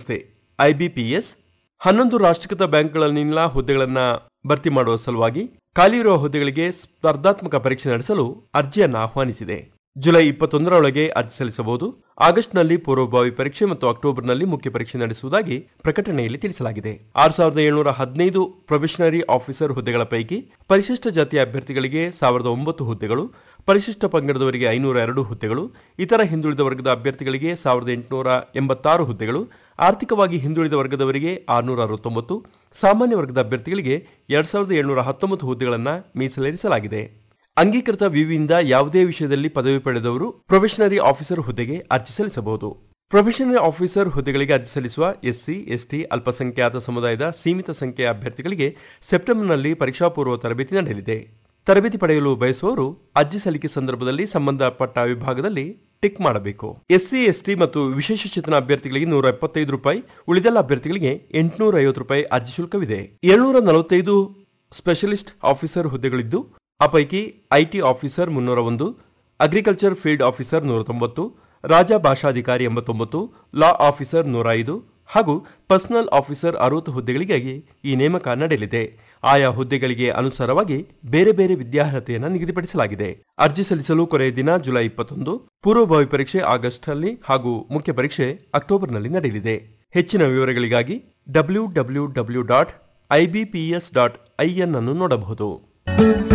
ವ್ಯವಸ್ಥೆ ಐಬಿಪಿಎಸ್ ಹನ್ನೊಂದು ರಾಷ್ಟ್ರೀಕೃತ ಬ್ಯಾಂಕ್ಗಳಲ್ಲಿನ ಹುದ್ದೆಗಳನ್ನು ಭರ್ತಿ ಮಾಡುವ ಸಲುವಾಗಿ ಖಾಲಿಯಿರುವ ಹುದ್ದೆಗಳಿಗೆ ಸ್ಪರ್ಧಾತ್ಮಕ ಪರೀಕ್ಷೆ ನಡೆಸಲು ಅರ್ಜಿಯನ್ನು ಆಹ್ವಾನಿಸಿದೆ ಜುಲೈ ಇಪ್ಪತ್ತೊಂದರೊಳಗೆ ಅರ್ಜಿ ಸಲ್ಲಿಸಬಹುದು ಆಗಸ್ಟ್ನಲ್ಲಿ ಪೂರ್ವಭಾವಿ ಪರೀಕ್ಷೆ ಮತ್ತು ಅಕ್ಟೋಬರ್ನಲ್ಲಿ ಮುಖ್ಯ ಪರೀಕ್ಷೆ ನಡೆಸುವುದಾಗಿ ಪ್ರಕಟಣೆಯಲ್ಲಿ ತಿಳಿಸಲಾಗಿದೆ ಆರು ಸಾವಿರದ ಏಳ್ನೂರ ಹದಿನೈದು ಪ್ರೊಬೆಷನರಿ ಆಫೀಸರ್ ಹುದ್ದೆಗಳ ಪೈಕಿ ಪರಿಶಿಷ್ಟ ಜಾತಿಯ ಅಭ್ಯರ್ಥಿಗಳಿಗೆ ಸಾವಿರದ ಒಂಬತ್ತು ಹುದ್ದೆಗಳು ಪರಿಶಿಷ್ಟ ಪಂಗಡದವರಿಗೆ ಐನೂರ ಎರಡು ಹುದ್ದೆಗಳು ಇತರ ಹಿಂದುಳಿದ ವರ್ಗದ ಅಭ್ಯರ್ಥಿಗಳಿಗೆ ಸಾವಿರದ ಎಂಟುನೂರ ಎಂಬತ್ತಾರು ಹುದ್ದೆಗಳು ಆರ್ಥಿಕವಾಗಿ ಹಿಂದುಳಿದ ವರ್ಗದವರಿಗೆ ಆರುನೂರ ಅರವತ್ತೊಂಬತ್ತು ಸಾಮಾನ್ಯ ವರ್ಗದ ಅಭ್ಯರ್ಥಿಗಳಿಗೆ ಎರಡ್ ಸಾವಿರದ ಏಳ್ನೂರ ಹತ್ತೊಂಬತ್ತು ಹುದ್ದೆಗಳನ್ನು ಮೀಸಲಿರಿಸಲಾಗಿದೆ ಅಂಗೀಕೃತ ವಿವಿಯಿಂದ ಯಾವುದೇ ವಿಷಯದಲ್ಲಿ ಪದವಿ ಪಡೆದವರು ಪ್ರೊಬೆಷನರಿ ಆಫೀಸರ್ ಹುದ್ದೆಗೆ ಅರ್ಜಿ ಸಲ್ಲಿಸಬಹುದು ಪ್ರೊಬೆಷನರಿ ಆಫೀಸರ್ ಹುದ್ದೆಗಳಿಗೆ ಅರ್ಜಿ ಸಲ್ಲಿಸುವ ಎಸ್ಸಿ ಎಸ್ಟಿ ಅಲ್ಪಸಂಖ್ಯಾತ ಸಮುದಾಯದ ಸೀಮಿತ ಸಂಖ್ಯೆಯ ಅಭ್ಯರ್ಥಿಗಳಿಗೆ ಸೆಪ್ಟೆಂಬರ್ನಲ್ಲಿ ಪರೀಕ್ಷಾ ಪೂರ್ವ ತರಬೇತಿ ನಡೆಯಲಿದೆ ತರಬೇತಿ ಪಡೆಯಲು ಬಯಸುವವರು ಅರ್ಜಿ ಸಲ್ಲಿಕೆ ಸಂದರ್ಭದಲ್ಲಿ ಸಂಬಂಧಪಟ್ಟ ವಿಭಾಗದಲ್ಲಿ ಟಿಕ್ ಮಾಡಬೇಕು ಎಸ್ಸಿ ಎಸ್ಟಿ ಮತ್ತು ವಿಶೇಷಚೇತನ ಅಭ್ಯರ್ಥಿಗಳಿಗೆ ನೂರ ಎಪ್ಪತ್ತೈದು ರೂಪಾಯಿ ಉಳಿದೆಲ್ಲ ಅಭ್ಯರ್ಥಿಗಳಿಗೆ ಎಂಟುನೂರ ಐವತ್ತು ರೂಪಾಯಿ ಅರ್ಜಿ ಶುಲ್ಕವಿದೆ ಏಳ್ನೂರ ನಲವತ್ತೈದು ಸ್ಪೆಷಲಿಸ್ಟ್ ಆಫೀಸರ್ ಹುದ್ದೆಗಳಿದ್ದು ಆ ಪೈಕಿ ಐಟಿ ಆಫೀಸರ್ ಮುನ್ನೂರ ಒಂದು ಅಗ್ರಿಕಲ್ಚರ್ ಫೀಲ್ಡ್ ಆಫೀಸರ್ ನೂರ ತೊಂಬತ್ತು ರಾಜ ಭಾಷಾಧಿಕಾರಿ ಎಂಬತ್ತೊಂಬತ್ತು ಲಾ ಆಫೀಸರ್ ನೂರ ಐದು ಹಾಗೂ ಪರ್ಸನಲ್ ಆಫೀಸರ್ ಅರವತ್ತು ಹುದ್ದೆಗಳಿಗಾಗಿ ಈ ನೇಮಕ ನಡೆಯಲಿದೆ ಆಯಾ ಹುದ್ದೆಗಳಿಗೆ ಅನುಸಾರವಾಗಿ ಬೇರೆ ಬೇರೆ ವಿದ್ಯಾರ್ಹತೆಯನ್ನು ನಿಗದಿಪಡಿಸಲಾಗಿದೆ ಅರ್ಜಿ ಸಲ್ಲಿಸಲು ಕೊನೆಯ ದಿನ ಜುಲೈ ಇಪ್ಪತ್ತೊಂದು ಪೂರ್ವಭಾವಿ ಪರೀಕ್ಷೆ ಆಗಸ್ಟ್ನಲ್ಲಿ ಹಾಗೂ ಮುಖ್ಯ ಪರೀಕ್ಷೆ ಅಕ್ಟೋಬರ್ನಲ್ಲಿ ನಡೆಯಲಿದೆ ಹೆಚ್ಚಿನ ವಿವರಗಳಿಗಾಗಿ W W W dot IBPS dot IN ಅನ್ನು ನೋಡಬಹುದು